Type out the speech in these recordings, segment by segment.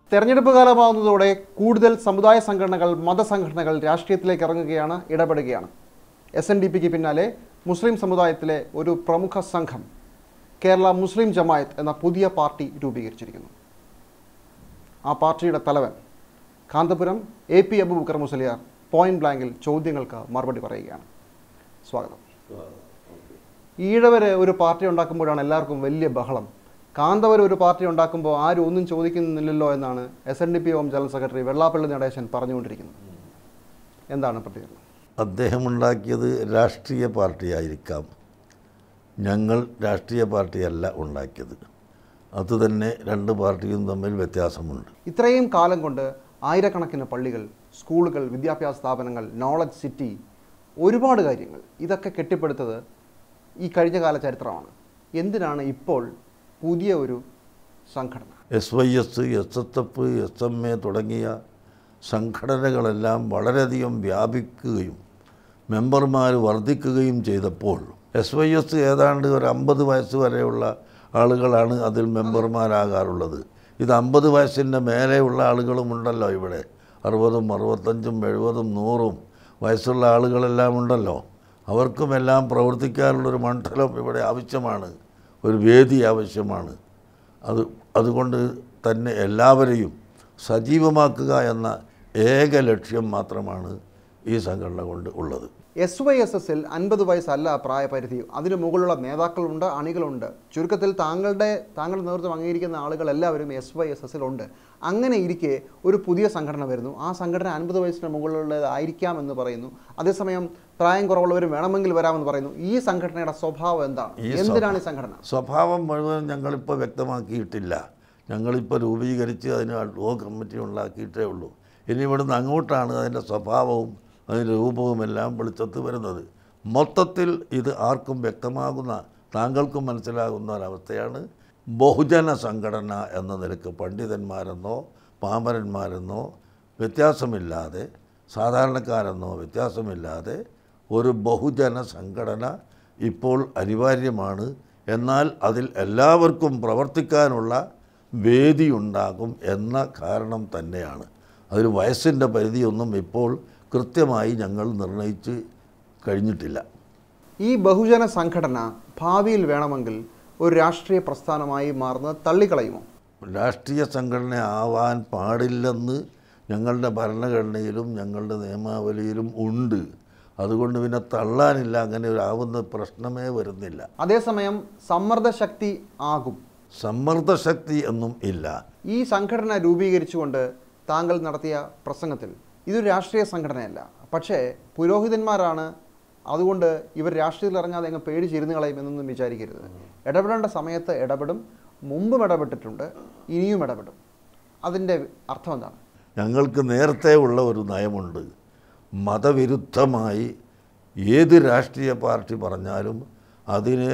തെരഞ്ഞെടുപ്പ് കാലമാകുന്നതോടെ കൂടുതൽ സമുദായ സംഘടനകൾ മതസംഘടനകൾ രാഷ്ട്രീയത്തിലേക്ക് ഇറങ്ങുകയാണ് ഇടപെടുകയാണ് എസ് എൻ ഡി പിക്ക് പിന്നാലെ മുസ്ലിം സമുദായത്തിലെ ഒരു പ്രമുഖ സംഘം കേരള മുസ്ലിം ജമായത്ത് എന്ന പുതിയ പാർട്ടി രൂപീകരിച്ചിരിക്കുന്നു ആ പാർട്ടിയുടെ തലവൻ Kanthapuram A P Abubakar Musliyar point ബ്ലാങ്കിൽ ചോദ്യങ്ങൾക്ക് മറുപടി പറയുകയാണ് സ്വാഗതം ഈഴവര് ഒരു പാർട്ടി ഉണ്ടാക്കുമ്പോഴാണ് എല്ലാവർക്കും വലിയ ബഹളം കാന്തവർ ഒരു പാർട്ടി ഉണ്ടാക്കുമ്പോൾ ആരും ഒന്നും ചോദിക്കുന്നില്ലല്ലോ എന്നാണ് എസ് എൻ ഡി പി ഓം ജനറൽ സെക്രട്ടറി വെള്ളാപ്പള്ളി നടേശൻ പറഞ്ഞുകൊണ്ടിരിക്കുന്നത് എന്താണ് പ്രതികരണം അദ്ദേഹം ഉണ്ടാക്കിയത് രാഷ്ട്രീയ പാർട്ടിയായിരിക്കാം ഞങ്ങൾ രാഷ്ട്രീയ പാർട്ടിയല്ല ഉണ്ടാക്കിയത് അതുതന്നെ രണ്ട് പാർട്ടിയും തമ്മിൽ വ്യത്യാസമുണ്ട് ഇത്രയും കാലം കൊണ്ട് ആയിരക്കണക്കിന് പള്ളികൾ സ്കൂളുകൾ വിദ്യാഭ്യാസ സ്ഥാപനങ്ങൾ നോളജ് സിറ്റി ഒരുപാട് കാര്യങ്ങൾ ഇതൊക്കെ കെട്ടിപ്പടുത്തത് ഈ കഴിഞ്ഞ കാല ചരിത്രമാണ് എന്തിനാണ് ഇപ്പോൾ പുതിയ ഒരു സംഘടന S Y S S S F S M A തുടങ്ങിയ സംഘടനകളെല്ലാം വളരെയധികം വ്യാപിക്കുകയും മെമ്പർമാർ വർദ്ധിക്കുകയും ചെയ്തപ്പോൾ എസ് വൈ എസ് ഏതാണ്ട് ഒരു അമ്പത് വയസ്സ് വരെയുള്ള ആളുകളാണ് അതിൽ മെമ്പർമാരാകാറുള്ളത് ഇത് അമ്പത് വയസ്സിൻ്റെ മേലെയുള്ള ആളുകളുമുണ്ടല്ലോ ഇവിടെ അറുപതും അറുപത്തഞ്ചും എഴുപതും നൂറും വയസ്സുള്ള ആളുകളെല്ലാം ഉണ്ടല്ലോ അവർക്കുമെല്ലാം പ്രവർത്തിക്കാനുള്ളൊരു മണ്ഡലം ഇവിടെ ആവശ്യമാണ് ഒരു വേദി ആവശ്യമാണ് അത് അതുകൊണ്ട് തന്നെ എല്ലാവരെയും സജീവമാക്കുക എന്ന ഏക ലക്ഷ്യം മാത്രമാണ് ഈ സംഘടന കൊണ്ട് ഉള്ളത് എസ് വൈ എസ് എസിൽ അൻപത് വയസ്സല്ല പ്രായപരിധി അതിന് മുകളിലുള്ള നേതാക്കളുണ്ട് അണികളുണ്ട് ചുരുക്കത്തിൽ താങ്കളുടെ താങ്കളുടെ നേതൃത്വം അംഗീകരിക്കുന്ന ആളുകൾ എല്ലാവരും എസ് വൈ എസ് എസിൽ ഉണ്ട് അങ്ങനെ ഇരിക്കെ ഒരു പുതിയ സംഘടന വരുന്നു ആ സംഘടന അൻപത് വയസ്സിന് മുകളിലുള്ളതായിരിക്കാം എന്ന് പറയുന്നു അതേസമയം പ്രായം കുറവുള്ളവരും വേണമെങ്കിൽ വരാമെന്ന് പറയുന്നു ഈ സംഘടനയുടെ സ്വഭാവം എന്താണ് ഈ എന്തിനാണ് ഈ സംഘടന സ്വഭാവം മുഴുവൻ ഞങ്ങളിപ്പോൾ വ്യക്തമാക്കിയിട്ടില്ല ഞങ്ങളിപ്പോൾ രൂപീകരിച്ച് അതിന് ലോ കമ്മിറ്റി ഉണ്ടാക്കിയിട്ടേ ഉള്ളൂ ഇനി ഇവിടുന്ന് അങ്ങോട്ടാണ് അതിൻ്റെ സ്വഭാവവും അതിൻ്റെ രൂപവുമെല്ലാം വെളിച്ചത്ത് വരുന്നത് മൊത്തത്തിൽ ഇത് ആർക്കും വ്യക്തമാകുന്ന താങ്കൾക്കും മനസ്സിലാകുന്ന ഒരവസ്ഥയാണ് ബഹുജന സംഘടന എന്ന നിലക്ക് പണ്ഡിതന്മാരെന്നോ പാമരന്മാരെന്നോ വ്യത്യാസമില്ലാതെ സാധാരണക്കാരെന്നോ വ്യത്യാസമില്ലാതെ ഒരു ബഹുജന സംഘടന ഇപ്പോൾ അനിവാര്യമാണ് എന്നാൽ അതിൽ എല്ലാവർക്കും പ്രവർത്തിക്കാനുള്ള വേദിയുണ്ടാകും എന്ന കാരണം തന്നെയാണ് അതിൽ വയസ്സിൻ്റെ പരിധിയൊന്നും ഇപ്പോൾ കൃത്യമായി ഞങ്ങൾ നിർണയിച്ച് കഴിഞ്ഞിട്ടില്ല ഈ ബഹുജന സംഘടന ഭാവിയിൽ വേണമെങ്കിൽ ഒരു രാഷ്ട്രീയ പ്രസ്ഥാനമായി മാറുന്നത് തള്ളിക്കളയുമോ രാഷ്ട്രീയ സംഘടന ആവാൻ പാടില്ലെന്ന് ഞങ്ങളുടെ ഭരണഘടനയിലും ഞങ്ങളുടെ നിയമാവലിയിലും ഉണ്ട് അതുകൊണ്ട് പിന്നെ തള്ളാനില്ല അങ്ങനെ ഒരു ആവുന്ന പ്രശ്നമേ വരുന്നില്ല അതേസമയം സമ്മർദ്ദ ശക്തി ആകും സമ്മർദ്ദശക്തി എന്നും ഇല്ല ഈ സംഘടന രൂപീകരിച്ചുകൊണ്ട് താങ്കൾ നടത്തിയ പ്രസംഗത്തിൽ ഇതൊരു രാഷ്ട്രീയ സംഘടനയല്ല പക്ഷേ പുരോഹിതന്മാരാണ് അതുകൊണ്ട് ഇവർ രാഷ്ട്രീയത്തിൽ ഇറങ്ങാതെ അങ്ങ് പേടിച്ചിരുന്ന് കളയും എന്നൊന്നും വിചാരിക്കരുത് ഇടപെടേണ്ട സമയത്ത് ഇടപെടും മുമ്പും ഇടപെട്ടിട്ടുണ്ട് ഇനിയും ഇടപെടും അതിൻ്റെ അർത്ഥം എന്താണ് ഞങ്ങൾക്ക് നേരത്തെ ഉള്ള ഒരു നയമുണ്ട് മതവിരുദ്ധമായി ഏത് രാഷ്ട്രീയ പാർട്ടി പറഞ്ഞാലും അതിനെ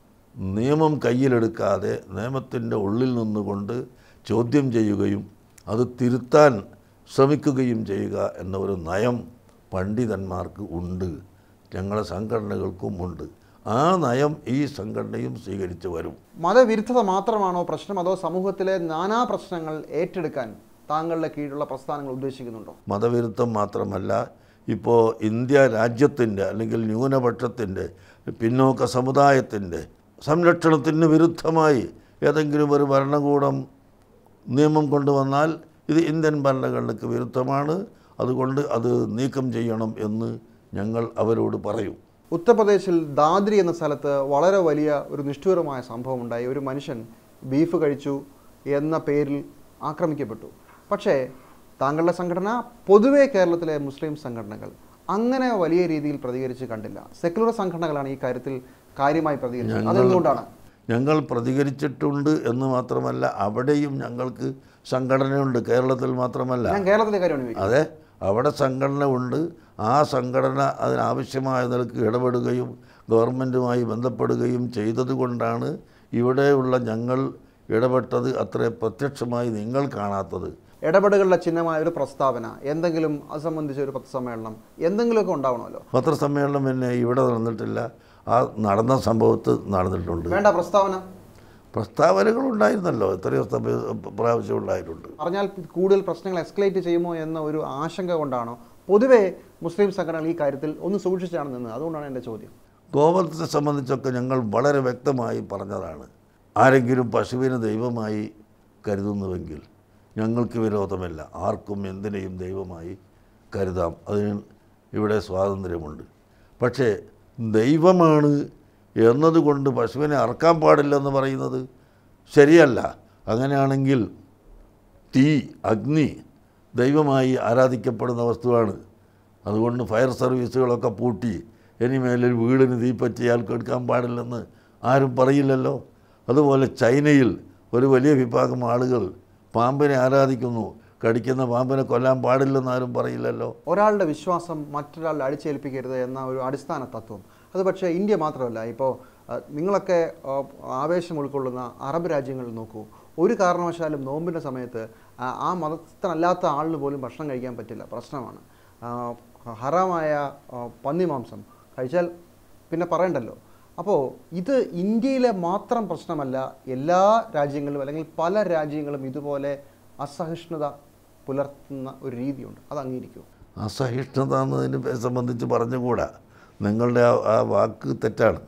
നിയമം കയ്യിലെടുക്കാതെ നിയമത്തിൻ്റെ ഉള്ളിൽ നിന്നുകൊണ്ട് ചോദ്യം ചെയ്യുകയും അത് തിരുത്താൻ ശ്രമിക്കുകയും ചെയ്യുക എന്ന ഒരു നയം പണ്ഡിതന്മാർക്ക് ഉണ്ട് ഞങ്ങളുടെ സംഘടനകൾക്കും ഉണ്ട് ആ നയം ഈ സംഘടനയും സ്വീകരിച്ചു വരും മതവിരുദ്ധത മാത്രമാണോ പ്രശ്നം അതോ സമൂഹത്തിലെ നാനാ പ്രശ്നങ്ങൾ ഏറ്റെടുക്കാൻ താങ്കളുടെ കീഴിലുള്ള പ്രസ്ഥാനങ്ങൾ ഉദ്ദേശിക്കുന്നുണ്ടോ മതവിരുദ്ധം മാത്രമല്ല ഇപ്പോൾ ഇന്ത്യ രാജ്യത്തിൻ്റെ അല്ലെങ്കിൽ ന്യൂനപക്ഷത്തിൻ്റെ പിന്നോക്ക സമുദായത്തിൻ്റെ സംരക്ഷണത്തിന് വിരുദ്ധമായി ഏതെങ്കിലും ഒരു ഭരണകൂടം നിയമം കൊണ്ടുവന്നാൽ ഇത് ഇന്ത്യൻ ഭരണഘടനയ്ക്ക് വിരുദ്ധമാണ് അതുകൊണ്ട് അത് നീക്കം ചെയ്യണം എന്ന് ഞങ്ങൾ അവരോട് പറയും ഉത്തർപ്രദേശിൽ ദാദ്രി എന്ന സ്ഥലത്ത് വളരെ വലിയ ഒരു നിഷ്ഠൂരമായ സംഭവം ഉണ്ടായി ഒരു മനുഷ്യൻ ബീഫ് കഴിച്ചു എന്ന പേരിൽ ആക്രമിക്കപ്പെട്ടു പക്ഷേ താങ്കളുടെ സംഘടന പൊതുവേ കേരളത്തിലെ മുസ്ലിം സംഘടനകൾ അങ്ങനെ വലിയ രീതിയിൽ പ്രതികരിച്ച് കണ്ടില്ല സെക്യുലർ സംഘടനകളാണ് ഈ കാര്യത്തിൽ കാര്യമായി പ്രതികരിച്ചത് അതെന്തുകൊണ്ടാണ് ഞങ്ങൾ പ്രതികരിച്ചിട്ടുണ്ട് എന്ന് മാത്രമല്ല അവിടെയും ഞങ്ങൾക്ക് സംഘടനയുണ്ട് കേരളത്തിൽ മാത്രമല്ല ഞാൻ കേരളത്തിലെ കാര്യമാണ് ചോദിക്കുന്നത് അതെ അവിടെ സംഘടന ഉണ്ട് ആ സംഘടന അതിനാവശ്യമായ നിലക്ക് ഇടപെടുകയും ഗവൺമെൻറ്റുമായി ബന്ധപ്പെടുകയും ചെയ്തതുകൊണ്ടാണ് ഇവിടെയുള്ള ഞങ്ങൾ ഇടപെട്ടത് അത്ര പ്രത്യക്ഷമായി നിങ്ങൾ കാണാത്തത് ഇടപെടലുകളുടെ ചിഹ്നമായ ഒരു പ്രസ്താവന എന്തെങ്കിലും അത് സംബന്ധിച്ച ഒരു പത്രസമ്മേളനം എന്തെങ്കിലുമൊക്കെ ഉണ്ടാവണമല്ലോ പത്രസമ്മേളനം പിന്നെ ഇവിടെ നടന്നിട്ടില്ല ആ നടന്ന സംഭവത്ത് നടന്നിട്ടുണ്ട് വേണ്ട പ്രസ്താവന പ്രസ്താവനകൾ ഉണ്ടായിരുന്നല്ലോ എത്രയോ സമയം പ്രാവശ്യം ഉണ്ടായിട്ടുണ്ട് പറഞ്ഞാൽ കൂടുതൽ പ്രശ്നങ്ങൾ എസ്കലേറ്റ് ചെയ്യുമോ എന്ന ഒരു ആശങ്ക കൊണ്ടാണോ പൊതുവേ മുസ്ലിം സംഘടനകൾ ഈ കാര്യത്തിൽ ഒന്ന് സൂക്ഷിച്ചാണ് നിന്നത് അതുകൊണ്ടാണ് എൻ്റെ ചോദ്യം ഗോവധത്തെ സംബന്ധിച്ചൊക്കെ ഞങ്ങൾ വളരെ വ്യക്തമായി പറഞ്ഞതാണ് ആരെങ്കിലും പശുവിനെ ദൈവമായി കരുതുന്നുവെങ്കിൽ ഞങ്ങൾക്ക് വിരോധമില്ല ആർക്കും എന്തിനേയും ദൈവമായി കരുതാം അതിന് ഇവിടെ സ്വാതന്ത്ര്യമുണ്ട് പക്ഷേ ദൈവമാണ് എന്നതുകൊണ്ട് പശുവിനെ അറക്കാൻ പാടില്ലെന്ന് പറയുന്നത് ശരിയല്ല അങ്ങനെയാണെങ്കിൽ തീ അഗ്നി ദൈവമായി ആരാധിക്കപ്പെടുന്ന വസ്തുവാണ് അതുകൊണ്ട് ഫയർ സർവീസുകളൊക്കെ പൂട്ടി ഇനിമേലിൽ വീടിന് തീ പറ്റിയാൽ കെടുക്കാൻ പാടില്ലെന്ന് ആരും പറയില്ലല്ലോ അതുപോലെ ചൈനയിൽ ഒരു വലിയ വിഭാഗം ആളുകൾ പാമ്പിനെ ആരാധിക്കുന്നു കടിക്കുന്ന പാമ്പിനെ കൊല്ലാൻ പാടില്ലെന്ന് ആരും പറയില്ലല്ലോ ഒരാളുടെ വിശ്വാസം മറ്റൊരാളുടെ അടിച്ചേൽപ്പിക്കരുത് എന്ന ഒരു അടിസ്ഥാന തത്വം അത് പക്ഷേ ഇന്ത്യ മാത്രമല്ല ഇപ്പോൾ അഹ്, നിങ്ങളൊക്കെ അഹ്, ആവേശം ഉൾക്കൊള്ളുന്ന അറബ് രാജ്യങ്ങളിൽ നോക്കൂ ഒരു കാരണവശാലും നോമ്പിൻ്റെ സമയത്ത് ആ- ആ മതസ്ഥനല്ലാത്ത ആളിന് പോലും ഭക്ഷണം കഴിക്കാൻ പറ്റില്ല പ്രശ്നമാണ് ആ, ഹറാമായ ആ, പന്നിമാംസം കഴിച്ചാൽ പിന്നെ പറയണ്ടല്ലോ അപ്പോൾ ഇത് ഇന്ത്യയിലെ മാത്രം പ്രശ്നമല്ല എല്ലാ രാജ്യങ്ങളിലും അല്ലെങ്കിൽ പല രാജ്യങ്ങളും ഇതുപോലെ അസഹിഷ്ണുത പുലർത്തുന്ന ഒരു രീതിയുണ്ട് അത് അംഗീകരിക്കുമോ അസഹിഷ്ണുത എന്നതിനെ സംബന്ധിച്ച് പറഞ്ഞുകൂടാ നിങ്ങളുടെ ആ ആ വാക്ക് തെറ്റാണ്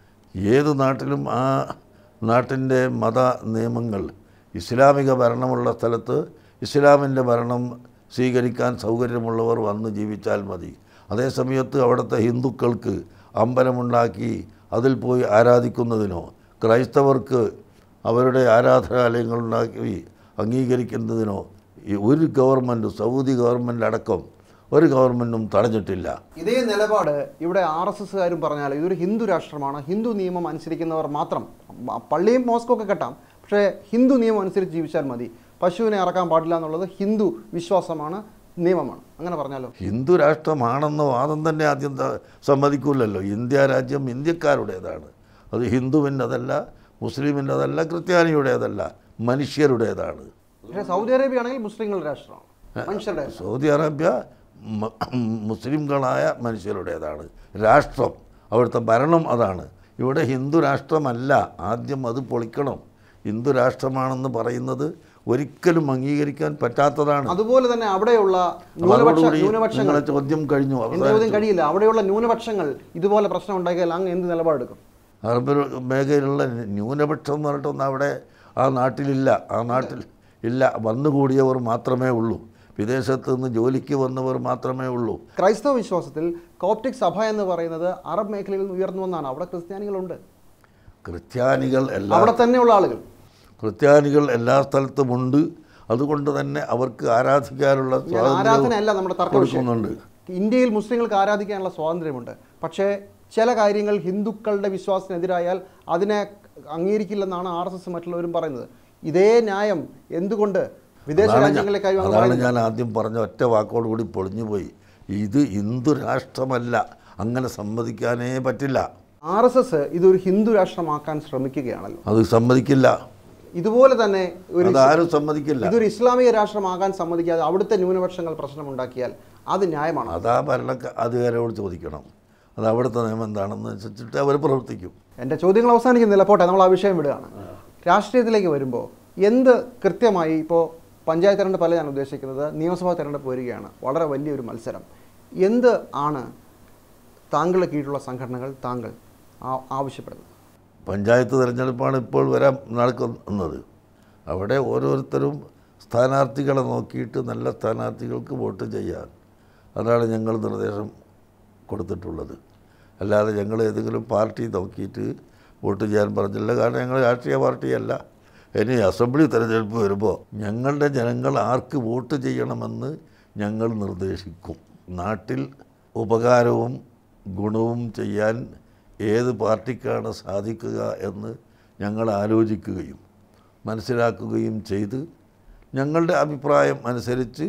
ഏത് നാട്ടിലും ആ നാട്ടിൻ്റെ മത നിയമങ്ങൾ ഇസ്ലാമിക ഭരണമുള്ള സ്ഥലത്ത് ഇസ്ലാമിൻ്റെ ഭരണം സ്വീകരിക്കാൻ സൗകര്യമുള്ളവർ വന്ന് ജീവിച്ചാൽ മതി അതേസമയത്ത് അവിടുത്തെ ഹിന്ദുക്കൾക്ക് അമ്പലമുണ്ടാക്കി അതിൽ പോയി ആരാധിക്കുന്നതിനോ ക്രൈസ്തവർക്ക് അവരുടെ ആരാധനാലയങ്ങളുണ്ടാക്കി അംഗീകരിക്കുന്നതിനോ ഈ ഒരു ഗവൺമെൻറ് സൗദി ഗവൺമെൻറ് അടക്കം ഒരു ഗവൺമെൻറ്റും തടഞ്ഞിട്ടില്ല ഇതേ നിലപാട് ഇവിടെ ആർ എസ് എസ്സുകാരും പറഞ്ഞാൽ ഇതൊരു ഹിന്ദു രാഷ്ട്രമാണ് ഹിന്ദു നിയമം അനുസരിക്കുന്നവർ മാത്രം മ- പള്ളിയും മോസ്കോ ഒക്കെ കെട്ടാം പക്ഷേ ഹിന്ദു നിയമം അനുസരിച്ച് ജീവിച്ചാൽ മതി പശുവിനെ ഇറക്കാൻ പാടില്ല എന്നുള്ളത് ഹിന്ദു വിശ്വാസമാണ് നിയമമാണ് അങ്ങനെ പറഞ്ഞാലോ ഹിന്ദു രാഷ്ട്രമാണെന്ന വാദം തന്നെ ആദ്യം ത- സമ്മതിക്കൂലല്ലോ ഇന്ത്യ രാജ്യം ഇന്ത്യക്കാരുടേതാണ് അത് ഹിന്ദുവിൻ്റെതല്ല മുസ്ലിമിൻ്റെതല്ല ക്രിസ്ത്യാനിയുടേതല്ല മനുഷ്യരുടേതാണ് പക്ഷേ സൗദി അറേബ്യ ആണെങ്കിൽ മുസ്ലിങ്ങളുടെ രാഷ്ട്രമാണ് മനുഷ്യരുടെ സൗദി അറേബ്യ മ- മുസ്ലിംകളായ മനുഷ്യരുടേതാണ് രാഷ്ട്രം അവിടുത്തെ ഭരണം അതാണ് ഇവിടെ ഹിന്ദു രാഷ്ട്രമല്ല ആദ്യം അത് പൊളിക്കണം ഹിന്ദു രാഷ്ട്രമാണെന്ന് പറയുന്നത് ഒരിക്കലും അംഗീകരിക്കാൻ പറ്റാത്തതാണ് അതുപോലെ തന്നെ അവിടെയുള്ള അപ്പോൾ ന്യൂനപക്ഷ അതോടുകൂടി ന്യൂനപക്ഷങ്ങൾ നിങ്ങളെ ചോദ്യം കഴിഞ്ഞു എന്റെ അവസാനിച്ചു. ചോദ്യം കഴിയില്ല അവിടെയുള്ള ന്യൂനപക്ഷങ്ങൾ ഇതുപോലെ പ്രശ്നം ഉണ്ടാക്കിയാൽ അങ്ങ് എന്ത് നിലപാടെടുക്കും അറബ് മേഖലയിലുള്ള ന്യൂനപക്ഷം എന്ന് പറഞ്ഞിട്ടൊന്നും അവിടെ ആ നാട്ടിലില്ല ആ നാട്ടിൽ ഇല്ല വന്നുകൂടിയവർ മാത്രമേ ഉള്ളൂ വിദേശത്ത് നിന്ന് ജോലിക്ക് വന്നവർ മാത്രമേ ഉള്ളൂ ക്രൈസ്തവ വിശ്വാസത്തിൽ കോപ്റ്റിക് സഭ എന്ന് പറയുന്നത് അറബ് മേഖലയിൽ നിന്ന് ഉയർന്നു വന്നാണ് അവിടെ ക്രിസ്ത്യാനികളുണ്ട് ക്രിസ്ത്യാനികൾ എല്ലാ അവിടെ തന്നെയുള്ള ആളുകൾ ക്രിസ്ത്യാനികൾ എല്ലാ സ്ഥലത്തുമുണ്ട് അതുകൊണ്ട് തന്നെ അവർക്ക് ആരാധിക്കാനുള്ള ഞാൻ സ്വാതന്ത്ര്യം ആരാധനയല്ല നമ്മുടെ തർക്ക വിഷയം കൊടുക്കുന്നുണ്ട് ഇന്ത്യയിൽ മുസ്ലിങ്ങൾക്ക് ആരാധിക്കാനുള്ള സ്വാതന്ത്ര്യമുണ്ട് പക്ഷേ ചില കാര്യങ്ങൾ ഹിന്ദുക്കളുടെ വിശ്വാസത്തിനെതിരായാൽ അതിനെ അംഗീകരിക്കില്ലെന്നാണ് ആർ എസ് എസ് മറ്റുള്ളവരും പറയുന്നത് ഇതേ ന്യായം എന്തുകൊണ്ട് വിദേശ അതാണ് ഞാൻ- രാജ്യങ്ങളിലേക്കായി അങ്ങ് അതാണ് പറയുന്നത് ഞാൻ ആദ്യം പറഞ്ഞ ഒറ്റ വാക്കോട് കൂടി പൊളിഞ്ഞു പോയി ഇത് ഹിന്ദു രാഷ്ട്രമല്ല അങ്ങനെ സമ്മതിക്കാനേ പറ്റില്ല ആർ എസ് എസ് ഇതൊരു ഹിന്ദു രാഷ്ട്രമാക്കാൻ ശ്രമിക്കുകയാണല്ലോ അത് സമ്മതിക്കില്ല ഇതുപോലെ തന്നെ ഒരു അതാരും സമ്മതിക്കില്ല ഇതൊരു ഇസ്ലാമിക രാഷ്ട്രമാകാൻ സമ്മതിക്കാതെ അവിടുത്തെ ന്യൂനപക്ഷങ്ങൾ പ്രശ്നമുണ്ടാക്കിയാൽ അത് ന്യായമാണ് അതാ ഭരണ അധികാരിയോട് ചോദിക്കണം അത് അവിടുത്തെ നിയമം എന്താണെന്ന് വെച്ചിട്ട് അവർ പ്രവർത്തിക്കും എൻ്റെ ചോദ്യങ്ങൾ അവസാനിക്കുന്നില്ല പോട്ടെ നമ്മൾ ആ വിഷയം വിടുകയാണ് രാഷ്ട്രീയത്തിലേക്ക് വരുമ്പോൾ എന്ത് കൃത്യമായി ഇപ്പോൾ പഞ്ചായത്ത് തെരഞ്ഞെടുപ്പല്ല ഞാൻ ഉദ്ദേശിക്കുന്നത് നിയമസഭാ തെരഞ്ഞെടുപ്പ് വരികയാണ് വളരെ വലിയൊരു മത്സരം എന്ത് ആണ് താങ്കളുടെ കീഴിലുള്ള സംഘടനകൾ താങ്കൾ ആ- ആവശ്യപ്പെടുന്നത് പഞ്ചായത്ത് തിരഞ്ഞെടുപ്പാണ് ഇപ്പോൾ വരാൻ നടക്കുന്നത് അവിടെ ഓരോരുത്തരും സ്ഥാനാർത്ഥികളെ നോക്കിയിട്ട് നല്ല സ്ഥാനാർത്ഥികൾക്ക് വോട്ട് ചെയ്യാൻ അതാണ് ഞങ്ങൾ നിർദ്ദേശം കൊടുത്തിട്ടുള്ളത് അല്ലാതെ ഞങ്ങൾ ഏതെങ്കിലും പാർട്ടി നോക്കിയിട്ട് വോട്ട് ചെയ്യാൻ പറഞ്ഞില്ല കാരണം ഞങ്ങൾ രാഷ്ട്രീയ പാർട്ടിയല്ല ഇനി അസംബ്ലി തിരഞ്ഞെടുപ്പ് വരുമ്പോൾ ഞങ്ങളുടെ ജനങ്ങൾ ആർക്ക് വോട്ട് ചെയ്യണമെന്ന് ഞങ്ങൾ നിർദ്ദേശിക്കും നാട്ടിൽ ഉപകാരവും ഗുണവും ചെയ്യാൻ ഏത് പാർട്ടിക്കാണ് സാധിക്കുക എന്ന് ഞങ്ങൾ ആലോചിക്കുകയും മനസ്സിലാക്കുകയും ചെയ്ത് ഞങ്ങളുടെ അഭിപ്രായം അനുസരിച്ച്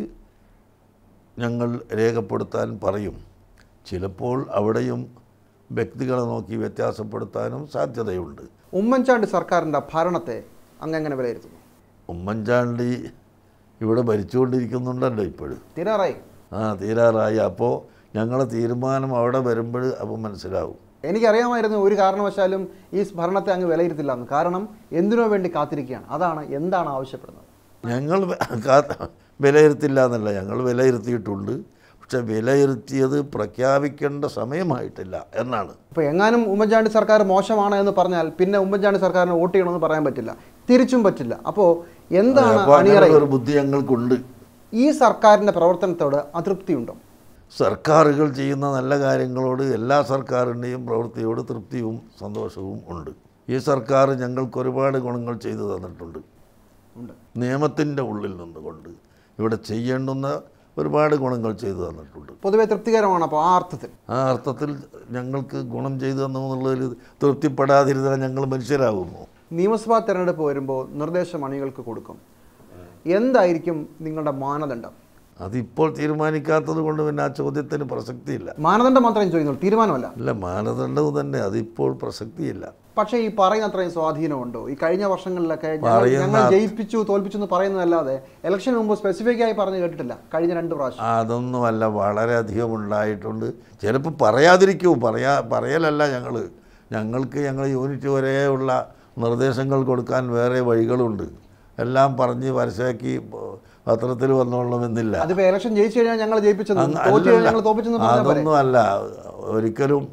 ഞങ്ങൾ രേഖപ്പെടുത്താൻ പറയും ചിലപ്പോൾ അവിടെയും വ്യക്തികളെ നോക്കി വ്യത്യാസപ്പെടുത്താനും സാധ്യതയുണ്ട് ഉമ്മൻചാണ്ടി സർക്കാരിൻ്റെ ഭരണത്തെ അങ്ങെങ്ങനെ വിലയിരുത്തുന്നു ഉമ്മൻചാണ്ടി ഇവിടെ ഭരിച്ചുകൊണ്ടിരിക്കുന്നുണ്ടല്ലോ ഇപ്പോഴും തീരാറായി ആ തീരാറായി അപ്പോൾ ഞങ്ങളെ തീരുമാനം അവിടെ വരുമ്പോൾ അപ്പോൾ മനസ്സിലാവും എനിക്കറിയാമായിരുന്നു ഒരു കാരണവശാലും ഈ ഭരണത്തെ അങ്ങ് വിലയിരുത്തില്ല എന്ന് കാരണം എന്തിനോ വേണ്ടി കാത്തിരിക്കുകയാണ് അതാണ് എന്താണ് ആവശ്യപ്പെടുന്നത് ഞങ്ങൾ വെ- കാ- വിലയിരുത്തില്ല എന്നല്ല ഞങ്ങൾ വിലയിരുത്തിയിട്ടുണ്ട് പക്ഷെ വിലയിരുത്തിയത് പ്രഖ്യാപിക്കേണ്ട സമയമായിട്ടില്ല എന്നാണ് ഇപ്പോൾ എങ്ങാനും ഉമ്മൻചാണ്ടി സർക്കാർ മോശമാണ് എന്ന് പറഞ്ഞാൽ പിന്നെ ഉമ്മൻചാണ്ടി സർക്കാരിനെ വോട്ട് ചെയ്യണമെന്ന് പറയാൻ പറ്റില്ല തിരിച്ചും പറ്റില്ല അപ്പോൾ എന്താണ് അപ്പോൾ അങ്ങനെ അണിയറയിൽ ഒരു ബുദ്ധി ഞങ്ങൾക്കുണ്ട് ഈ സർക്കാരിൻ്റെ പ്രവർത്തനത്തോട് അതൃപ്തിയുണ്ടോ സർക്കാരുകൾ ചെയ്യുന്ന നല്ല കാര്യങ്ങളോട് എല്ലാ സർക്കാരിൻ്റെയും പ്രവൃത്തിയോട് തൃപ്തിയും സന്തോഷവും ഉണ്ട് ഈ സർക്കാർ ഞങ്ങൾക്ക് ഒരുപാട് ഗുണങ്ങൾ ചെയ്തു തന്നിട്ടുണ്ട് ഉണ്ട് നിയമത്തിൻ്റെ ഉള്ളിൽ നിന്നുകൊണ്ട് ഇവിടെ ചെയ്യേണ്ടുന്ന ഒരുപാട് ഗുണങ്ങൾ ചെയ്തു തന്നിട്ടുണ്ട് പൊതുവെ തൃപ്തികരമാണ് അപ്പോൾ ആ അർത്ഥത്തിൽ ആ അർത്ഥത്തിൽ ഞങ്ങൾക്ക് ഗുണം ചെയ്തു തന്നു എന്നുള്ളതിൽ തൃപ്തിപ്പെടാതിരുന്നാൽ ഞങ്ങൾ മനുഷ്യരാകുമോ നിയമസഭാ തെരഞ്ഞെടുപ്പ് വരുമ്പോൾ നിർദ്ദേശം അണികൾക്ക് കൊടുക്കും എന്തായിരിക്കും നിങ്ങളുടെ മാനദണ്ഡം അതിപ്പോൾ തീരുമാനിക്കാത്തത് കൊണ്ട് പിന്നെ ആ ചോദ്യത്തിന് പ്രസക്തിയില്ല മാനദണ്ഡം മാത്രമേ ചോദിക്കുന്നുള്ളൂ തീരുമാനമല്ല അല്ല മാനദണ്ഡവും തന്നെ അതിപ്പോൾ പ്രസക്തിയില്ല പക്ഷേ ഈ പറയുന്ന അത്രയും സ്വാധീനമുണ്ടോ ഈ കഴിഞ്ഞ വർഷങ്ങളിലൊക്കെ ഞങ്ങൾ- പറയുന്ന ഞങ്ങൾ അ- ജയിപ്പിച്ചു തോൽപ്പിച്ചു എന്ന് പറയുന്നതല്ലാതെ ഇലക്ഷന് മുമ്പ് സ്പെസിഫിക് ആയി പറഞ്ഞു കേട്ടിട്ടില്ല കഴിഞ്ഞ രണ്ട് പ്രാവശ്യം അതൊന്നുമല്ല വളരെയധികം ഉണ്ടായിട്ടുണ്ട് ചിലപ്പോൾ പറയാതിരിക്കൂ പറയാ പറയലല്ല ഞങ്ങൾ ഞങ്ങൾക്ക് ഞങ്ങൾ യൂണിറ്റ് വരെയുള്ള നിർദ്ദേശങ്ങൾ കൊടുക്കാൻ വേറെ വഴികളുണ്ട് എല്ലാം പറഞ്ഞ് പരസ്യമാക്കി പത്രത്തിൽ വന്നോളണമെന്നില്ല അതിപ്പോ ഇലക്ഷൻ ജയിച്ചു കഴിഞ്ഞാൽ ഞങ്ങൾ ജയിപ്പിച്ചെന്ന് അങ്ങ് തോറ്റു കഴിഞ്ഞാൽ അല്ലല്ല. ഞങ്ങൾ തോപ്പിച്ചെന്ന് പറഞ്ഞാൽ പോരെ അതൊന്നും അല്ല ഒരിക്കലും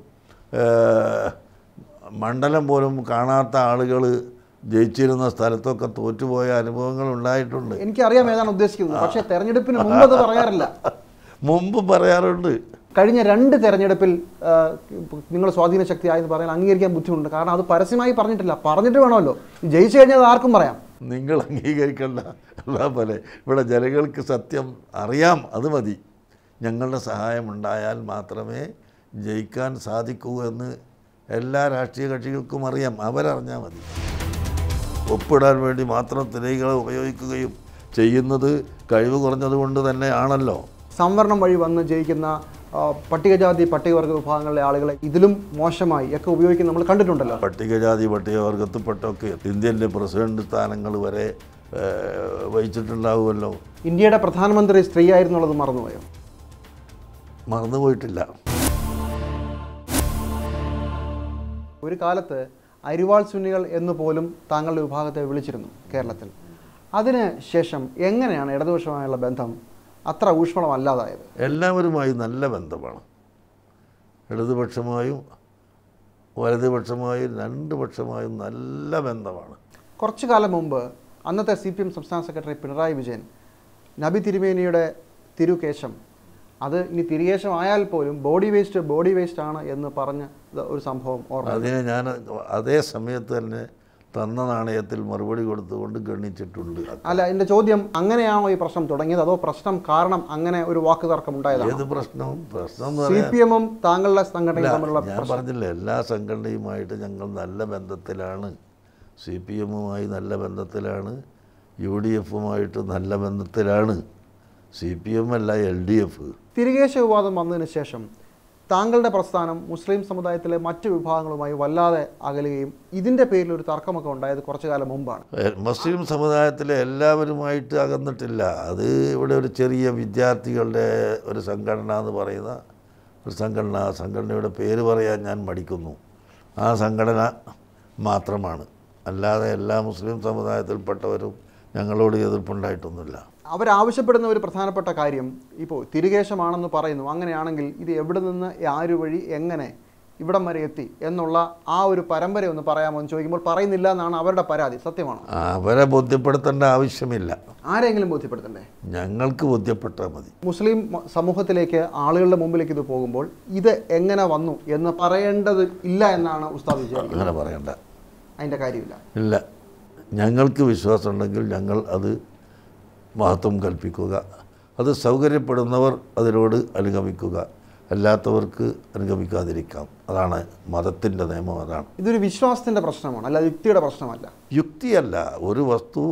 ഏഹ്, മണ്ഡലം പോലും കാണാത്ത ആളുകൾ ജയിച്ചിരുന്ന സ്ഥലത്തൊക്കെ തോറ്റുപോയ അനുഭവങ്ങൾ ഉണ്ടായിട്ടുണ്ട് എനിക്കറിയാം ഏതാണ് ഉദ്ദേശിക്കുന്നത് പക്ഷേ തെരഞ്ഞെടുപ്പിന് മുമ്പ് അത് പറയാറില്ല മുമ്പ് പറയാറുണ്ട് കഴിഞ്ഞ രണ്ട് തെരഞ്ഞെടുപ്പിൽ ആ, നിങ്ങൾ സ്വാധീന ശക്തിയായെന്ന് പറയാൻ അംഗീകരിക്കാൻ ബുദ്ധിമുട്ടുണ്ട് കാരണം അത് പരസ്യമായി പറഞ്ഞിട്ടില്ല പറഞ്ഞിട്ട് വേണമല്ലോ ഈ ജയിച്ചു കഴിഞ്ഞാൽ അത് ആർക്കും പറയാം നിങ്ങൾ അംഗീകരിക്കേണ്ട എല്ലാ പോലെ ഇവിടെ ജനങ്ങൾക്ക് സത്യം അറിയാം അത് മതി ഞങ്ങളുടെ സഹായം ഉണ്ടായാൽ മാത്രമേ ജയിക്കാൻ സാധിക്കൂ എന്ന് എല്ലാ രാഷ്ട്രീയ കക്ഷികൾക്കും അറിയാം അവരറിഞ്ഞാൽ മതി ഒപ്പിടാൻ വേണ്ടി മാത്രം തിരകളെ ഉപയോഗിക്കുകയും ചെയ്യുന്നത് കഴിവ് കുറഞ്ഞതുകൊണ്ട് തന്നെയാണല്ലോ സംവരണം വഴി വന്ന് ജയിക്കുന്ന ആ, പട്ടികജാതി പട്ടികവർഗ വിഭാഗങ്ങളിലെ ആളുകളെ ഇതിലും മോശമായി ഒക്കെ ഉപയോഗിക്കുന്ന നമ്മൾ കണ്ടിട്ടുണ്ടല്ലോ പട്ടികജാതി പട്ടികവർഗത്തിൽപ്പെട്ടൊക്കെ ഇന്ത്യൻ്റെ പ്രസിഡന്റ് സ്ഥാനങ്ങൾ വരെ ഏഹ്, വഹിച്ചിട്ടുണ്ടാവുമല്ലോ ഇന്ത്യയുടെ പ്രധാനമന്ത്രി സ്ത്രീയായിരുന്നുള്ളത് മറന്നുപോയോ മറന്നുപോയിട്ടില്ല ഒരു കാലത്ത് അരിവാൾ സുന്നികൾ എന്ന് പോലും താങ്കളുടെ വിഭാഗത്തെ വിളിച്ചിരുന്നു കേരളത്തിൽ അതിന് ശേഷം എങ്ങനെയാണ് ഇടതുപക്ഷമായുള്ള ബന്ധം അത്ര ഊഷ്മളമല്ലാതായത് എല്ലാവരുമായി നല്ല ബന്ധമാണ് ഇടതുപക്ഷമായും വലതുപക്ഷമായും രണ്ട് പക്ഷമായും നല്ല ബന്ധമാണ് കുറച്ചു കാലം മുമ്പ് അന്നത്തെ സി പി എം സംസ്ഥാന സെക്രട്ടറി പിണറായി വിജയൻ നബി തിരുമേനിയുടെ തിരുകേശം അത് ഇനി തിരുകേശം ആയാൽ പോലും ബോഡി വേസ്റ്റ് ബോഡി വേസ്റ്റ് ആണ് എന്ന് പറഞ്ഞ ഒരു സംഭവം ഓർമ്മ അതിനെ ഞാൻ അതേ സമയത്ത് തന്നെ തന്ന നാണയത്തിൽ മറുപടി കൊടുത്തുകൊണ്ട് ഗണിച്ചിട്ടുണ്ട് അല്ല എൻ്റെ ചോദ്യം അങ്ങനെയാണോ ഈ പ്രശ്നം തുടങ്ങിയത് അതോ പ്രശ്നം കാരണം അങ്ങനെ ഒരു വാക്ക് തർക്കം ഉണ്ടായതാണ് ഏത് പ്രശ്നവും പ്രശ്നം എന്ന് സി പറയാൻ പി എമ്മും താങ്കളുടെ സംഘടനയും തമ്മിലുള്ള ഞാൻ പറഞ്ഞില്ല എല്ലാ സംഘടനയുമായിട്ട് ഞങ്ങൾ നല്ല ബന്ധത്തിലാണ് സി പി എമ്മുമായി നല്ല ബന്ധത്തിലാണ് യു ഡി എഫുമായിട്ട് നല്ല ബന്ധത്തിലാണ് സി പി എം അല്ല എൽ ഡി എഫ് തിരികേശ വിവാദം വന്നതിന് ശേഷം താങ്കളുടെ പ്രസ്ഥാനം മുസ്ലിം സമുദായത്തിലെ മറ്റ് വിഭാഗങ്ങളുമായി വല്ലാതെ അകലുകയും ഇതിൻ്റെ പേരിൽ ഒരു തർക്കമൊക്കെ ഉണ്ടായത് കുറച്ചു കാലം മുമ്പാണ് എ- മുസ്ലിം സമുദായത്തിലെ എല്ലാവരുമായിട്ട് അകന്നിട്ടില്ല അത് ഇവിടെ ഒരു ചെറിയ വിദ്യാർത്ഥികളുടെ ഒരു സംഘടന എന്ന് പറയുന്ന ഒരു സംഘടന ആ സംഘടനയുടെ പേര് പറയാൻ ഞാൻ മടിക്കുന്നു ആ സംഘടന മാത്രമാണ് അല്ലാതെ എല്ലാ മുസ്ലിം സമുദായത്തിൽപ്പെട്ടവരും ഞങ്ങളോട് എതിർപ്പുണ്ടായിട്ടൊന്നുമില്ല അവരാവശ്യപ്പെടുന്ന ഒരു പ്രധാനപ്പെട്ട കാര്യം ഇപ്പോൾ തിരികേശമാണെന്ന് പറയുന്നു അങ്ങനെയാണെങ്കിൽ ഇത് എവിടെ നിന്ന് ആര് വഴി എങ്ങനെ ഇവിടം വരെ എത്തി എന്നുള്ള ആ ഒരു പരമ്പര ഒന്ന് പറയാമോ എന്ന് ചോദിക്കുമ്പോൾ പറയുന്നില്ല എന്നാണ് അവരുടെ പരാതി സത്യമാണോ അവരെ ബോധ്യപ്പെടുത്തേണ്ട ആവശ്യമില്ല ആരെങ്കിലും ബോധ്യപ്പെടുത്തണ്ടേ ഞങ്ങൾക്ക് ബോധ്യപ്പെട്ടാൽ മതി മുസ്ലിം മ- സമൂഹത്തിലേക്ക് ആളുകളുടെ മുമ്പിലേക്ക് ഇത് പോകുമ്പോൾ ഇത് എങ്ങനെ വന്നു എന്ന് പറയേണ്ടത് ഇല്ല എന്നാണ് ഉസ്താദ് വിചാരിക്കുന്നത് അങ്ങനെ പറയണ്ട അതിൻ്റെ കാര്യമില്ല ഇല്ല ഞങ്ങൾക്ക് വിശ്വാസമുണ്ടെങ്കിൽ ഞങ്ങൾ അത് മഹത്വം കൽപ്പിക്കുക അത് സൗകര്യപ്പെടുന്നവർ അതിനോട് അനുഗമിക്കുക അല്ലാത്തവർക്ക് അനുഗമിക്കാതിരിക്കാം അതാണ് മതത്തിൻ്റെ നിയമം അതാണ് ഇതൊരു വിശ്വാസത്തിൻ്റെ പ്രശ്നമാണ് അല്ലാതെ യുക്തിയുടെ പ്രശ്നമല്ല യുക്തിയല്ല ഒരു വസ്തു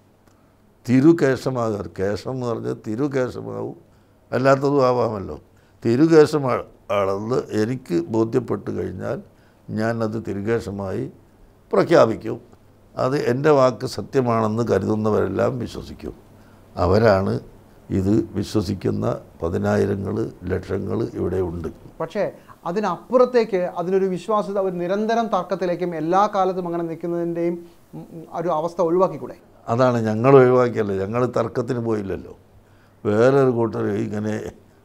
തിരുകേശമാകാർ കേശം എന്ന് പറഞ്ഞാൽ തിരുകേശമാവും അല്ലാത്തതും ആവാമല്ലോ തിരുകേശമാ ആണെന്ന് എനിക്ക് ബോധ്യപ്പെട്ട് കഴിഞ്ഞാൽ ഞാനത് തിരുകേശമായി പ്രഖ്യാപിക്കും അത് എൻ്റെ വാക്ക് സത്യമാണെന്ന് കരുതുന്നവരെല്ലാം വിശ്വസിക്കും അവരാണ് ഇത് വിശ്വസിക്കുന്ന പതിനായിരങ്ങൾ ലക്ഷങ്ങൾ ഇവിടെ ഉണ്ട് പക്ഷേ അതിനപ്പുറത്തേക്ക് അതിനൊരു വിശ്വാസ്യത ഒരു നിരന്തരം തർക്കത്തിലേക്കും എല്ലാ കാലത്തും അങ്ങനെ നിൽക്കുന്നതിൻ്റെയും ഉം, ഉം, ഒരു അവസ്ഥ ഒഴിവാക്കിക്കൂടെ അതാണ് ഞങ്ങൾ ഒഴിവാക്കിയല്ലോ ഞങ്ങൾ തർക്കത്തിന് പോയില്ലല്ലോ വേറൊരു കൂട്ടർ ഇങ്ങനെ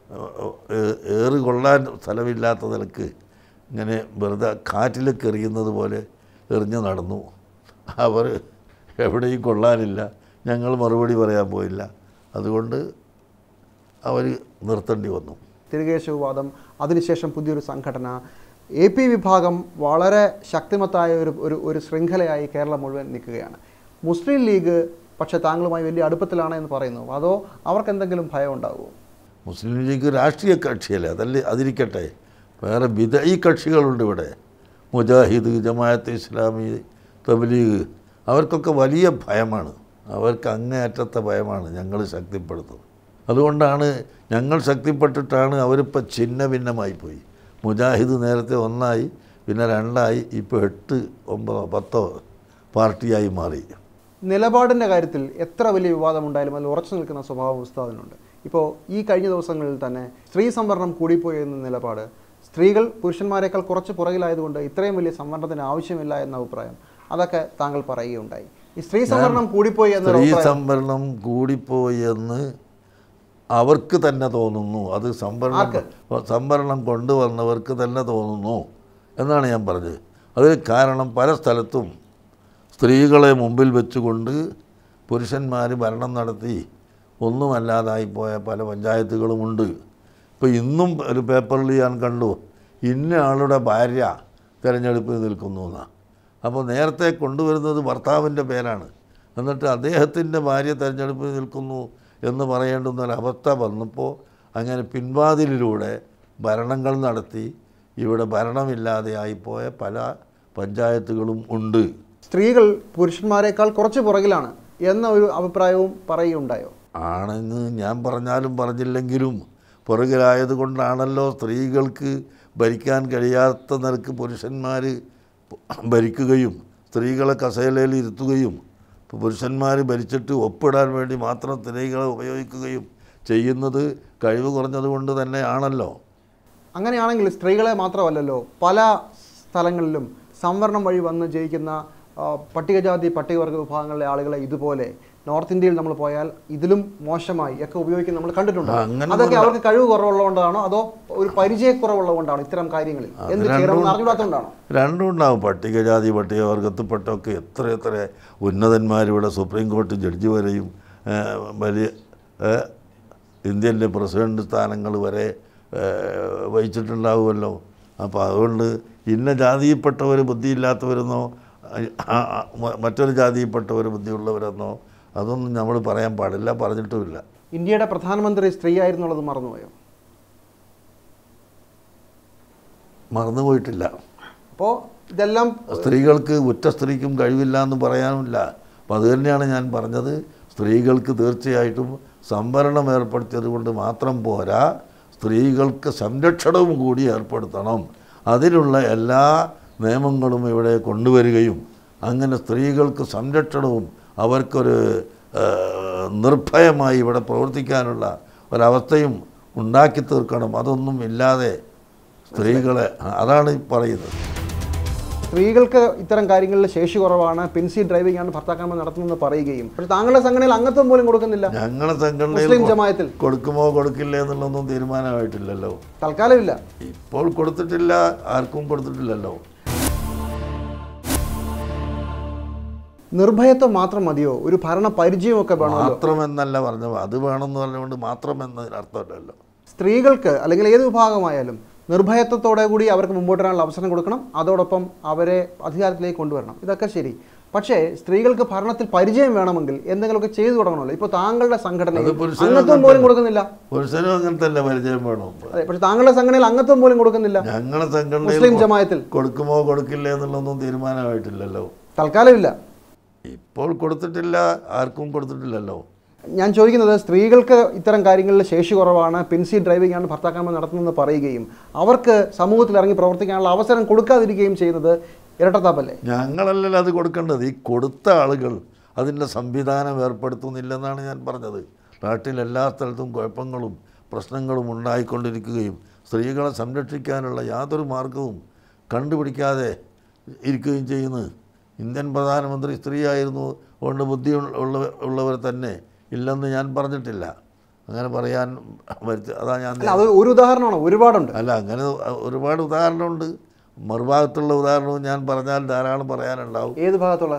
ഏ- ഏറ് കൊള്ളാൻ സ്ഥലമില്ലാത്ത നിലക്ക് ഇങ്ങനെ വെറുതെ കാറ്റിലേക്ക് എറിയുന്നത് പോലെ എറിഞ്ഞു നടന്നു അവർ എവിടെയും കൊള്ളാനില്ല ഞങ്ങൾ മറുപടി പറയാൻ പോയില്ല അതുകൊണ്ട് അവർ നിർത്തേണ്ടി വന്നു തിരികേശവാദം അതിനുശേഷം പുതിയൊരു സംഘടന എ പി വിഭാഗം വളരെ ശക്തിമത്തായ ഒരു ഒരു ഒരു ശൃംഖലയായി കേരളം മുഴുവൻ നിൽക്കുകയാണ് മുസ്ലിം ലീഗ് പക്ഷേ താങ്കളുമായി വലിയ അടുപ്പത്തിലാണ് എന്ന് പറയുന്നു അതോ അവർക്ക് എന്തെങ്കിലും ഭയം ഉണ്ടാകുമോ മുസ്ലിം ലീഗ് രാഷ്ട്രീയ കക്ഷിയല്ലേ അതല്ലേ അതിരിക്കട്ടെ വേറെ വിധയി കക്ഷികളുണ്ട് ഇവിടെ മുജാഹിദ് ജമാഅത്ത് ഇസ്ലാമി തബ്ലീഗ് അവർക്കൊക്കെ വലിയ ഭയമാണ് അവർക്ക് അങ്ങേയറ്റത്തെ ഭയമാണ് ഞങ്ങൾ ശക്തിപ്പെടുത്തുന്നത് അതുകൊണ്ടാണ് ഞങ്ങൾ ശക്തിപ്പെട്ടിട്ടാണ് അവരിപ്പോൾ ഛിന്ന ഭിന്നമായി പോയി മുജാഹിദ് നേരത്തെ ഒന്നായി പിന്നെ രണ്ടായി ഇപ്പോൾ എട്ട് ഒമ്പതോ പത്തോ പാർട്ടിയായി മാറി നിലപാടിൻ്റെ കാര്യത്തിൽ എത്ര വലിയ വിവാദം ഉണ്ടായാലും അതിൽ ഉറച്ചു നിൽക്കുന്ന സ്വഭാവം ഉസ്താദിനുണ്ട് ഇപ്പോൾ ഈ കഴിഞ്ഞ ദിവസങ്ങളിൽ തന്നെ സ്ത്രീ സംവരണം കൂടിപ്പോയി എന്ന നിലപാട് സ്ത്രീകൾ പുരുഷന്മാരെക്കാൾ കുറച്ച് പുറകിലായതുകൊണ്ട് ഇത്രയും വലിയ സംവരണത്തിന് ആവശ്യമില്ല എന്ന അഭിപ്രായം അതൊക്കെ താങ്കൾ പറയുകയുണ്ടായി ഈ സ്ത്രീ സംവരണം കൂടിപ്പോയി എന്ന സ്ത്രീ സംവരണം കൂടിപ്പോയി എന്ന് അവർക്ക് തന്നെ തോന്നുന്നു അത് സംവരണം സംവരണം കൊണ്ടുവന്നവർക്ക് തന്നെ തോന്നുന്നു എന്നാണ് ഞാൻ പറഞ്ഞത് അതിന് കാരണം പല സ്ഥലത്തും സ്ത്രീകളെ മുമ്പിൽ വെച്ചുകൊണ്ട് പുരുഷന്മാർ ഭരണം നടത്തി ഒന്നുമല്ലാതായി പോയ പല പഞ്ചായത്തുകളുമുണ്ട് ഇപ്പോൾ ഇന്നും ഒരു പേപ്പറിൽ ഞാൻ കണ്ടു ഇന്ന ആളുടെ ഭാര്യ തിരഞ്ഞെടുപ്പിൽ നിൽക്കുന്നു എന്നാണ് അപ്പോൾ നേരത്തെ കൊണ്ടുവരുന്നത് ഭർത്താവിൻ്റെ പേരാണ് എന്നിട്ട് അദ്ദേഹത്തിൻ്റെ ഭാര്യ തിരഞ്ഞെടുപ്പിൽ നിൽക്കുന്നു എന്ന് പറയേണ്ടുന്ന ഒരവസ്ഥ വന്നപ്പോൾ അങ്ങനെ പിൻവാതിലിലൂടെ ഭരണങ്ങൾ നടത്തി ഇവിടെ ഭരണമില്ലാതെയായിപ്പോയ പല പഞ്ചായത്തുകളും ഉണ്ട് സ്ത്രീകൾ പുരുഷന്മാരെക്കാൾ കുറച്ച് പുറകിലാണ് എന്ന ഒരു അഭിപ്രായവും പറയുകയുണ്ടായോ ആണെന്ന് ഞാൻ പറഞ്ഞാലും പറഞ്ഞില്ലെങ്കിലും പുറകിലായത് കൊണ്ടാണല്ലോ സ്ത്രീകൾക്ക് ഭരിക്കാൻ കഴിയാത്ത നിലക്ക് പുരുഷന്മാർ ഭരിക്കുകയും സ്ത്രീകളെ കസേലയിൽ ഇരുത്തുകയും ഇപ്പോൾ പുരുഷന്മാർ ഭരിച്ചിട്ട് ഒപ്പിടാൻ വേണ്ടി മാത്രം സ്ത്രീകളെ ഉപയോഗിക്കുകയും ചെയ്യുന്നത് കഴിവ് കുറഞ്ഞതുകൊണ്ട് തന്നെയാണല്ലോ അങ്ങനെയാണെങ്കിൽ സ്ത്രീകളെ മാത്രമല്ലല്ലോ പല സ്ഥലങ്ങളിലും സംവരണം വഴി വന്ന് ജയിക്കുന്ന ആ, പട്ടികജാതി പട്ടികവർഗ വിഭാഗങ്ങളിലെ ആളുകളെ ഇതുപോലെ നോർത്ത് ഇന്ത്യയിൽ നമ്മൾ പോയാൽ ഇതിലും മോശമായി ഒക്കെ ഉപയോഗിക്കുന്ന നമ്മൾ കണ്ടിട്ടുണ്ട് ആ, അങ്ങനെ അതൊക്കെ അവർക്ക് കഴിവ് കുറവുള്ളതുകൊണ്ടാണോ അതോ ഒരു പരിചയക്കുറവുള്ളതുകൊണ്ടാണോ ഇത്തരം കാര്യങ്ങളിൽ എന്ത് ചെയ്യണമെന്ന് അറിഞ്ഞുകൂടാത്തതുകൊണ്ടാണോ രണ്ടും ഉണ്ടാവും പട്ടികജാതി പട്ടികവർഗത്തിൽപ്പെട്ടൊക്കെ എത്ര എത്ര ഉന്നതന്മാരിവിടെ സുപ്രീം കോടതി ജഡ്ജി വരെയും ആ, വലിയ ആ, ഇന്ത്യൻ്റെ പ്രസിഡന്റ് സ്ഥാനങ്ങൾ വരെ ആ, വഹിച്ചിട്ടുണ്ടാവുമല്ലോ അപ്പോൾ അതുകൊണ്ട് ഇന്ന ജാതിയിൽപ്പെട്ടവർ ബുദ്ധിയില്ലാത്തവരെന്നോ ആ, ആ, മ- മറ്റൊരു ജാതിയിൽപ്പെട്ടവർ ബുദ്ധിയുള്ളവരെന്നോ അതൊന്നും നമ്മൾ പറയാൻ പാടില്ല പറഞ്ഞിട്ടുമില്ല ഇന്ത്യയുടെ പ്രധാനമന്ത്രി സ്ത്രീയായിരുന്നുള്ളത് മറന്നുപോയോ മറന്നുപോയിട്ടില്ല അപ്പോൾ ഇതെല്ലാം സ്ത്രീകൾക്ക് ഉറ്റ സ്ത്രീക്കും കഴിവില്ല എന്ന് പറയാനുമില്ല അപ്പം അത് തന്നെയാണ് ഞാൻ പറഞ്ഞത് സ്ത്രീകൾക്ക് തീർച്ചയായിട്ടും സംവരണം ഏർപ്പെടുത്തിയത് കൊണ്ട് മാത്രം പോരാ സ്ത്രീകൾക്ക് സംരക്ഷണവും കൂടി ഏർപ്പെടുത്തണം അതിനുള്ള എല്ലാ നിയമങ്ങളും ഇവിടെ കൊണ്ടുവരികയും അങ്ങനെ സ്ത്രീകൾക്ക് സംരക്ഷണവും അവർക്കൊരു ആ, നിർഭയമായി ഇവിടെ പ്രവർത്തിക്കാനുള്ള ഒരവസ്ഥയും ഉണ്ടാക്കി തീർക്കണം അതൊന്നും ഇല്ലാതെ സ്ത്രീകളെ അതാണ് ഈ പറയുന്നത് സ്ത്രീകൾക്ക് ഇത്തരം കാര്യങ്ങളിൽ ശേഷി കുറവാണ് പിൻസി ഡ്രൈവിംഗ് ആണ് ഭർത്താക്കന്മാർ നടത്തുന്നതെന്ന് പറയുകയും പക്ഷേ താങ്കളുടെ സംഘടനയിൽ അംഗത്വം പോലും കൊടുക്കുന്നില്ല ഞങ്ങളെ മുസ്ലിം സംഘടനയിൽ ജമായത്തിൽ കൊടുക്കുമോ കൊടുക്കില്ല എന്നുള്ളതൊന്നും തീരുമാനമായിട്ടില്ലല്ലോ തൽക്കാലമില്ല ഇപ്പോൾ കൊടുത്തിട്ടില്ല ആർക്കും കൊടുത്തിട്ടില്ലല്ലോ നിർഭയത്വം മാത്രം മതിയോ ഒരു ഭരണ പരിചയമൊക്കെ വേണമല്ലോ മാത്രമെന്നല്ല പറഞ്ഞത് അത് വേണമെന്ന് പറഞ്ഞുകൊണ്ട് മാത്രം എന്നതിന് അർത്ഥമല്ലല്ലോ സ്ത്രീകൾക്ക് അല്ലെങ്കിൽ ഏത് വിഭാഗമായാലും നിർഭയത്വത്തോടെ കൂടി അവർക്ക് മുമ്പോട്ട് വരാനുള്ള അവസരം കൊടുക്കണം അതോടൊപ്പം അവരെ അധികാരത്തിലേക്ക് കൊണ്ടുവരണം ഇതൊക്കെ ശരി പക്ഷേ സ്ത്രീകൾക്ക് ഭരണത്തിൽ പരിചയം വേണമെങ്കിൽ എന്തെങ്കിലുമൊക്കെ ചെയ്തു തുടങ്ങണമല്ലോ ഇപ്പോൾ താങ്കളുടെ സംഘടനയിൽ അത് പുരുഷനും അംഗത്വം പോലും കൊടുക്കുന്നില്ല പുരുഷനും അങ്ങനെ തന്നെ പരിചയം വേണം അതെ പക്ഷേ താങ്കളുടെ സംഘടനയിൽ അംഗത്വം പോലും കൊടുക്കുന്നില്ല ഞങ്ങളെ മുസ്ലിം സംഘടനയിൽ ജമായത്തിൽ കൊടുക്കുമോ കൊടുക്കില്ല എന്നുള്ളതൊന്നും തീരുമാനമായിട്ടില്ലല്ലോ തൽക്കാലമില്ല ഇപ്പോൾ കൊടുത്തിട്ടില്ല ആർക്കും കൊടുത്തിട്ടില്ലല്ലോ ഞാൻ ചോദിക്കുന്നത് സ്ത്രീകൾക്ക് ഇത്തരം കാര്യങ്ങളിൽ ശേഷി കുറവാണ് പിൻസി ഡ്രൈവിംഗ് ആണ് ഭർത്താക്കന്മാർ നടത്തുന്നതെന്ന് പറയുകയും അവർക്ക് സമൂഹത്തിൽ ഇറങ്ങി പ്രവർത്തിക്കാനുള്ള അവസരം കൊടുക്കാതിരിക്കുകയും ചെയ്യുന്നത് ഇരട്ടത്താപ്പല്ലേ ഞങ്ങളല്ലല്ലോ അത് കൊടുക്കേണ്ടത് ഈ കൊടുത്ത ആളുകൾ അതിൻ്റെ സംവിധാനം ഏർപ്പെടുത്തുന്നില്ലെന്നാണ് ഞാൻ പറഞ്ഞത് നാട്ടിൽ എല്ലാ സ്ഥലത്തും കുഴപ്പങ്ങളും പ്രശ്നങ്ങളും ഉണ്ടായിക്കൊണ്ടിരിക്കുകയും സ്ത്രീകളെ സംരക്ഷിക്കാനുള്ള യാതൊരു മാർഗവും കണ്ടുപിടിക്കാതെ ഇരിക്കുകയും ചെയ്യുന്നു ഇന്ത്യൻ പ്രധാനമന്ത്രി സ്ത്രീയായിരുന്നു കൊണ്ട് ബുദ്ധി ഉള്ള ഉള്ളവർ തന്നെ ഇല്ലെന്ന് ഞാൻ പറഞ്ഞിട്ടില്ല അങ്ങനെ പറയാൻ വരുത്തി അതാ ഞാൻ അല്ല അത് ഒരു ഉദാഹരണമാണ് ഒരുപാടുണ്ട് അല്ല അങ്ങനെ ഒരുപാട് ഉദാഹരണമുണ്ട് മറുഭാഗത്തുള്ള ഉദാഹരണവും ഞാൻ പറഞ്ഞാൽ ധാരാളം പറയാനുണ്ടാവും ഏത് ഭാഗത്തുള്ള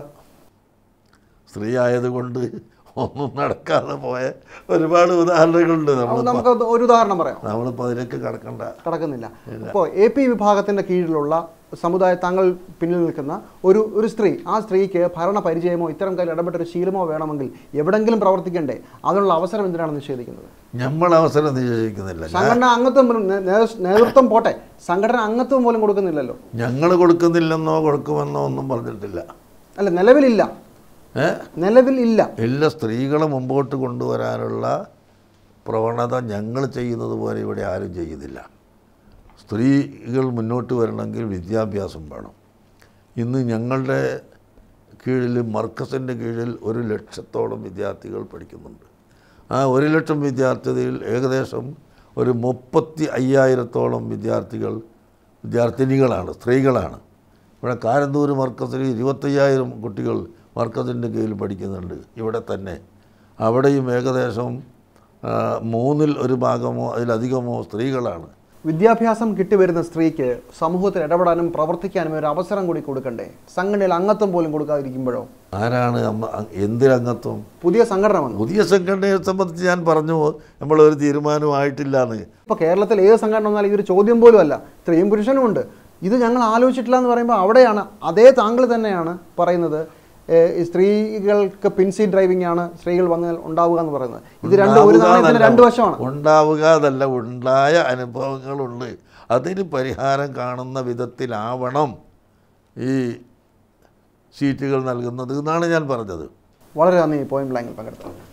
സ്ത്രീ ആയതുകൊണ്ട് ഒന്നും നടക്കാതെ പോയ ഒരുപാട് ഉദാഹരണങ്ങളുണ്ട് അപ്പോൾ നമ്മൾ നമുക്ക് അത് ഒരു ഉദാഹരണം പറയാം നമ്മളിപ്പോൾ അതിലേക്ക് കടക്കണ്ട കടക്കുന്നില്ല അപ്പോൾ എ പി വിഭാഗത്തിന്റെ കീഴിലുള്ള സമുദായ താങ്കൾ പിന്നിൽ നിൽക്കുന്ന ഒരു ഒരു സ്ത്രീ ആ സ്ത്രീക്ക് ഭരണ പരിചയമോ ഇത്തരം കാര്യം ഇടപെട്ട ഒരു ശീലമോ വേണമെങ്കിൽ എവിടെങ്കിലും പ്രവർത്തിക്കണ്ടേ അതിനുള്ള അവസരം എന്തിനാണ് നിഷേധിക്കുന്നത് നമ്മൾ അവസരം നിശ്ചയിക്കുന്നില്ല സംഘടന അംഗത്വം പോലും നേ- നേ- നേതൃത്വം പോട്ടെ സംഘടന അംഗത്വം പോലും കൊടുക്കുന്നില്ലല്ലോ ഞങ്ങൾ കൊടുക്കുന്നില്ലെന്നോ കൊടുക്കുമെന്നോ ഒന്നും പറഞ്ഞിട്ടില്ല അല്ല നിലവിലില്ല ഏ നിലവിൽ ഇല്ല ഇല്ല സ്ത്രീകളെ മുമ്പോട്ട് കൊണ്ടുവരാനുള്ള പ്രവണത ഞങ്ങൾ ചെയ്യുന്നത് പോലെ ഇവിടെ ആരും ചെയ്യുന്നില്ല സ്ത്രീകൾ മുന്നോട്ട് വരണമെങ്കിൽ വിദ്യാഭ്യാസം വേണം ഇന്ന് ഞങ്ങളുടെ കീഴിൽ മർക്കസിൻ്റെ കീഴിൽ ഒരു ലക്ഷത്തോളം വിദ്യാർത്ഥികൾ പഠിക്കുന്നുണ്ട് ആ ഒരു ലക്ഷം വിദ്യാർത്ഥികളിൽ ഏകദേശം ഒരു മുപ്പത്തി അയ്യായിരത്തോളം വിദ്യാർത്ഥികൾ വിദ്യാർത്ഥിനികളാണ് സ്ത്രീകളാണ് ഇവിടെ കാരന്തൂർ മർക്കസിൽ ഇരുപത്തയ്യായിരം കുട്ടികൾ മർക്കസിൻ്റെ കീഴിൽ പഠിക്കുന്നുണ്ട് ഇവിടെ തന്നെ അവിടെയും ഏകദേശം ആ, മൂന്നിൽ ഒരു ഭാഗമോ അതിലധികമോ സ്ത്രീകളാണ് വിദ്യാഭ്യാസം കിട്ടിവരുന്ന സ്ത്രീക്ക് സമൂഹത്തിൽ ഇടപെടാനും പ്രവർത്തിക്കാനും ഒരു അവസരം കൂടി കൊടുക്കണ്ടേ സംഘടനയിൽ അംഗത്വം പോലും കൊടുക്കാതിരിക്കുമ്പോഴോ ആരാണ് അമ്മ എന്തിനംഗത്വം പുതിയ സംഘടന വന്നു പുതിയ സംഘടനയെ സംബന്ധിച്ച് ഞാൻ പറഞ്ഞു നമ്മൾ ഒരു തീരുമാനമായിട്ടില്ല എന്ന് ഇപ്പോൾ കേരളത്തിൽ ഏത് സംഘടന വന്നാലും ഇതൊരു ചോദ്യം പോലും അല്ല സ്ത്രീയും പുരുഷനും ഉണ്ട് ഇത് ഞങ്ങൾ ആലോചിച്ചിട്ടില്ല എന്ന് പറയുമ്പോൾ അവിടെയാണ് അതേ താങ്കൾ തന്നെയാണ് പറയുന്നത് ഏഹ്, ഈ സ്ത്രീകൾക്ക് പിൻസി ഡ്രൈവിംഗ് ആണ് സ്ത്രീകൾ വന്നാൽ ഉണ്ടാവുക എന്ന് പറയുന്നത് ഇത് രണ്ടും ഒരു നാണയത്തിന് ഉണ്ടാവുക രണ്ട് വശമാണ് ഉണ്ടാവുക എന്നല്ല ഉണ്ടായ അനുഭവങ്ങളുണ്ട് അതിന് പരിഹാരം കാണുന്ന വിധത്തിലാവണം ഈ സീറ്റുകൾ നൽകുന്നത് എന്നാണ് ഞാൻ പറഞ്ഞത് വളരെ നന്ദി പോയിന്റ് ബ്ലാങ്കിൽ പങ്കെടുത്തത്